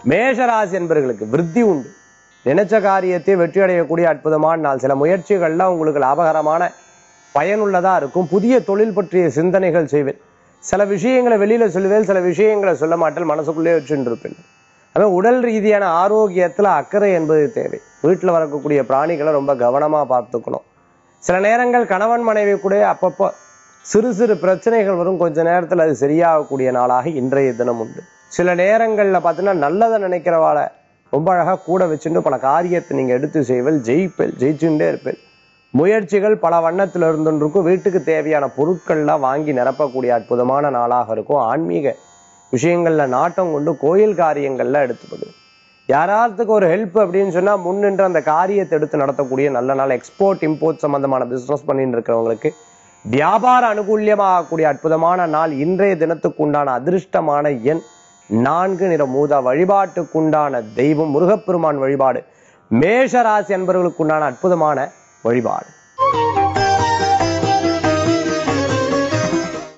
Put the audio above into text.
மேஷராசி என்பவர்களுக்கு விருத்தி உண்டு நினைச்ச காரியத்தை வெற்றி அடையக்கூடிய அற்புதமான நாள் சில முயற்சிகள்லாம் உங்களுக்கு லாபகரமான பயனுள்ளதா இருக்கும் புதிய தொழில் பற்றிய சிந்தனைகள் செய்வேன் சில விஷயங்களை வெளியில சொல்லுவேன் சில விஷயங்களை சொல்ல மாட்டேன் மனசுக்குள்ளே வச்சுட்டு இருப்பேன் அதான் உடல் ரீதியான ஆரோக்கியத்துல அக்கறை என்பது தேவை வீட்டுல வரக்கூடிய பிராணிகளை ரொம்ப கவனமா பார்த்துக்கணும் சில நேரங்கள் கணவன் மனைவி கூட அப்பப்போ சிறு சிறு பிரச்சனைகள் வரும் கொஞ்ச நேரத்துல அது சரியாகக்கூடிய நாளாக இன்றைய தினம் உண்டு சில நேரங்கள்ல பார்த்தீங்கன்னா நல்லதை நினைக்கிறவாளை ரொம்ப அழகா கூட வச்சுட்டு பல காரியத்தை நீங்க எடுத்து செய்வல் ஜெயிப்பல் ஜெயிச்சுட்டே இருப்பேன் முயற்சிகள் பல வண்ணத்துல இருந்துருக்கும் வீட்டுக்கு தேவையான பொருட்கள்லாம் வாங்கி நிரப்பக்கூடிய அற்புதமான நாளாக இருக்கும் ஆன்மீக விஷயங்கள்ல நாட்டம் கொண்டு கோயில் காரியங்கள்ல எடுத்துப்படுது யாராத்துக்கு ஒரு ஹெல்ப் அப்படின்னு சொன்னா முன்னின்று அந்த காரியத்தை எடுத்து நடத்தக்கூடிய நல்ல நாள் எக்ஸ்போர்ட் இம்போர்ட் சம்பந்தமான பிசினஸ் பண்ணிட்டு இருக்கிறவங்களுக்கு வியாபார அனுகூல்யமாகக்கூடிய அற்புதமான நாள் இன்றைய தினத்துக்கு உண்டான அதிர்ஷ்டமான எண் நான்கு நிற மூதா வழிபாட்டுக்குண்டான தெய்வம் முருகப்பெருமான் வழிபாடு மேஷ ராசி அன்பர்களுக்குண்டான அற்புதமான வழிபாடு